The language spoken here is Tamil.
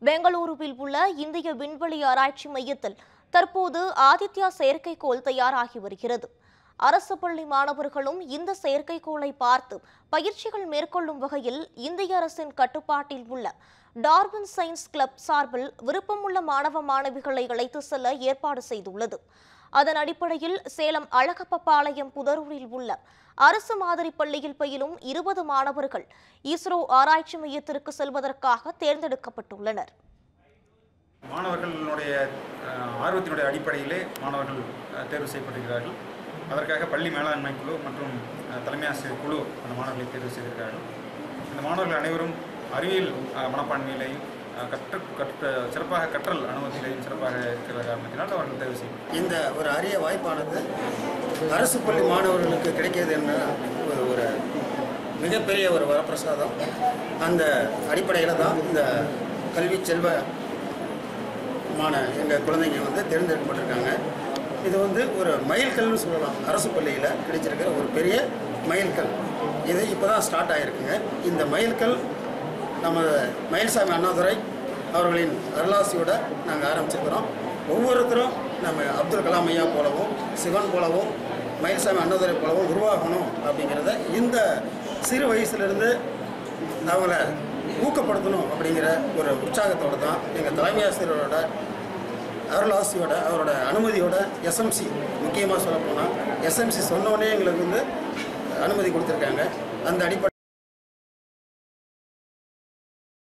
பெங்களூருவில் உள்ள இந்திய விண்வெளி ஆராய்ச்சி மையத்தில் தற்போது ஆதித்யா செயற்கைக்கோள் தயாராகி வருகிறது அரசு பள்ளி மாணவர்களும் இந்த செயற்கைக்கோளை பார்த்து பயிற்சிகள் மேற்கொள்ளும் வகையில் இந்திய அரசின் கட்டுப்பாட்டில் உள்ள டார்வின் சயின்ஸ் கிளப் சார்பில் விருப்பமுள்ள மாணவ மாணவிகளை அழைத்து செல்ல ஏற்பாடு செய்துள்ளது அதன் அடிப்படையில் சேலம் அழகப்பபாளையம் புதரூரில் உள்ள அரசு மாதிரி பள்ளியில் பயிலும் இருபது மாணவர்கள் இஸ்ரோ ஆராய்ச்சி மையத்திற்கு செல்வதற்காக தேர்ந்தெடுக்கப்பட்டுள்ளனர் மாணவர்களுடைய அஹ், ஆர்வத்தினுடைய அடிப்படையிலே மாணவர்கள் அஹ், தேர்வு செய்யப்பட்டிருக்கிறார்கள் அதற்காக பள்ளி மேலாண்மை குழு மற்றும் அஹ், தலைமை ஆசிரியர் குழு அந்த மாணவர்களை தேர்வு செய்திருக்கிறார்கள் இந்த மாணவர்கள் அனைவரும் அறிவியல் அஹ், மனப்பான்மையிலேயும் அஹ், கற்று கற்ற சிறப்பாக கற்றல் அனுபவத்திலேயும் சிறப்பாக இருக்கிற காரணத்தினால் அவர்கள் தேர்வு செய்யும் இந்த ஒரு அரிய வாய்ப்பானது அரசு பள்ளி மாணவர்களுக்கு கிடைக்கிறது என்ன ஒரு ஒரு மிகப்பெரிய ஒரு வரப்பிரசாதம் அந்த அடிப்படையில் தான் இந்த கல்வி செல்வ மான எங்கள் குழந்தைங்க வந்து தேர்ந்தெடுக்கப்பட்டிருக்காங்க இது வந்து ஒரு மைல்கல்னு சொல்லலாம் அரசு பள்ளியில் கிடைச்சிருக்கிற ஒரு பெரிய மைல்கல் இது இப்போ தான் ஸ்டார்ட் ஆகிருக்குங்க இந்த மைல்கல் நம்ம மயில்சாமி அண்ணாதுரை அவர்களின் அருளாசியோட நாங்கள் ஆரம்பிச்சிருக்கிறோம் ஒவ்வொருத்தரும் நம்ம அப்துல் கலாம் ஐயா போலவும் சிவன் போலவும் மயில்சாமி அண்ணாதுரை போலவும் உருவாகணும் அப்படிங்கிறத இந்த சிறு வயசுலேருந்து அவங்கள ஊக்கப்படுத்தணும் அப்படிங்கிற ஒரு உற்சாகத்தோடு தான் எங்கள் தலைமை ஆசிரியரோட அருளாசியோட அவரோட அனுமதியோட எஸ்எம்சி முக்கியமாக சொல்லப்போனால் எஸ்எம்சி சொன்னோடனே எங்களுக்கு வந்து அனுமதி கொடுத்துருக்காங்க அந்த அடிப்படை